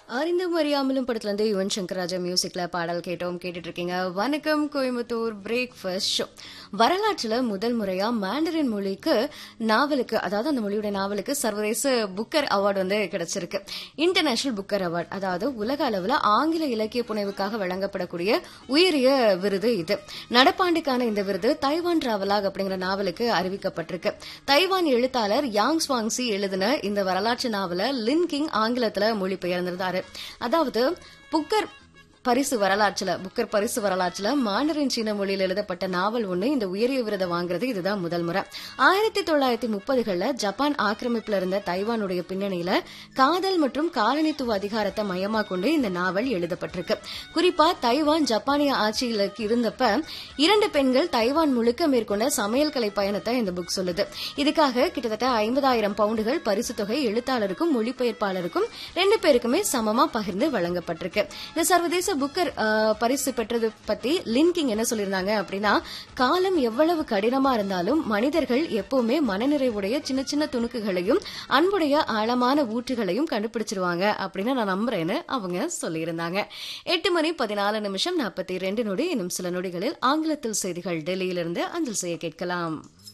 அறிந்தும் அறியாமலும் படத்துல இருந்து யுவன் சங்கர் ராஜா மியூசிக்ல பாடல் கேட்டோம் கேட்டுட்டு இருக்கீங்க வணக்கம் கோயம்புத்தூர் பிரேக்ஃபாஸ்ட் ஷோ வரலாற்றுல முதல் முறையா மாண்டரின் மொழிக்கு நாவலுக்கு அதாவது அந்த மொழியோட நாவலுக்கு சர்வதேச புக்கர் அவார்டு வந்து கிடைச்சிருக்கு இன்டர்நேஷனல் புக்கர் அவார்டு அதாவது உலக அளவுல ஆங்கில இலக்கிய புனைவுக்காக வழங்கப்படக்கூடிய உயரிய விருது இது நடப்பாண்டுக்கான இந்த விருது தைவான் டிராவலாக் அப்படிங்கிற நாவலுக்கு அறிவிக்கப்பட்டிருக்கு தைவான் எழுத்தாளர் யாங் ஸ்வாங்சி எழுதின இந்த வரலாற்று நாவல லின் கிங் ஆங்கிலத்துல மொழிபெயர்ந்திருந்தாரு அதாவது புக்கர் பரிசு வரலாற்றுல புக்கர் பரிசு வரலாற்றுல மாண்டரின் சீன மொழியில் எழுதப்பட்ட நாவல் ஒண்ணு இந்த உயரிய விருதை வாங்குறது இதுதான் முதல் முறை ஆயிரத்தி தொள்ளாயிரத்தி முப்பதுகள்ல ஜப்பான் ஆக்கிரமிப்புல இருந்த தைவானுடைய பின்னணியில காதல் மற்றும் காலனித்துவ அதிகாரத்தை மையமா கொண்டு இந்த நாவல் எழுதப்பட்டிருக்கு குறிப்பா தைவான் ஜப்பானிய ஆட்சியில இருந்தப்ப இரண்டு பெண்கள் தைவான் முழுக்க மேற்கொண்ட சமையல் கலை பயணத்தை இந்த புக் சொல்லுது இதுக்காக கிட்டத்தட்ட ஐம்பதாயிரம் பவுண்டுகள் பரிசு தொகை எழுத்தாளருக்கும் மொழிபெயர்ப்பாளருக்கும் ரெண்டு பேருக்குமே சமமா பகிர்ந்து வழங்கப்பட்டிருக்கு இந்த சர்வதேச புக்கர் அஹ், பரிசு பெற்றது பத்தி லின்கிங் என்ன சொல்லியிருந்தாங்க அப்படின்னா காலம் எவ்வளவு கடினமா இருந்தாலும் மனிதர்கள் எப்பவுமே மனநிறைவுடைய சின்ன சின்ன துணுக்குகளையும் அன்புடைய ஆழமான ஊற்றுகளையும் கண்டுபிடிச்சிருவாங்க அப்படின்னு நான் நம்புறேன்னு அவங்க சொல்லியிருந்தாங்க எட்டு மணி பதினாலு நிமிஷம் நாற்பத்தி ரெண்டு நொடி இன்னும் சில நொடிகளில் ஆங்கிலத்தில் செய்திகள் டெல்லியிலிருந்து அஞ்சல் செய்ய கேட்கலாம்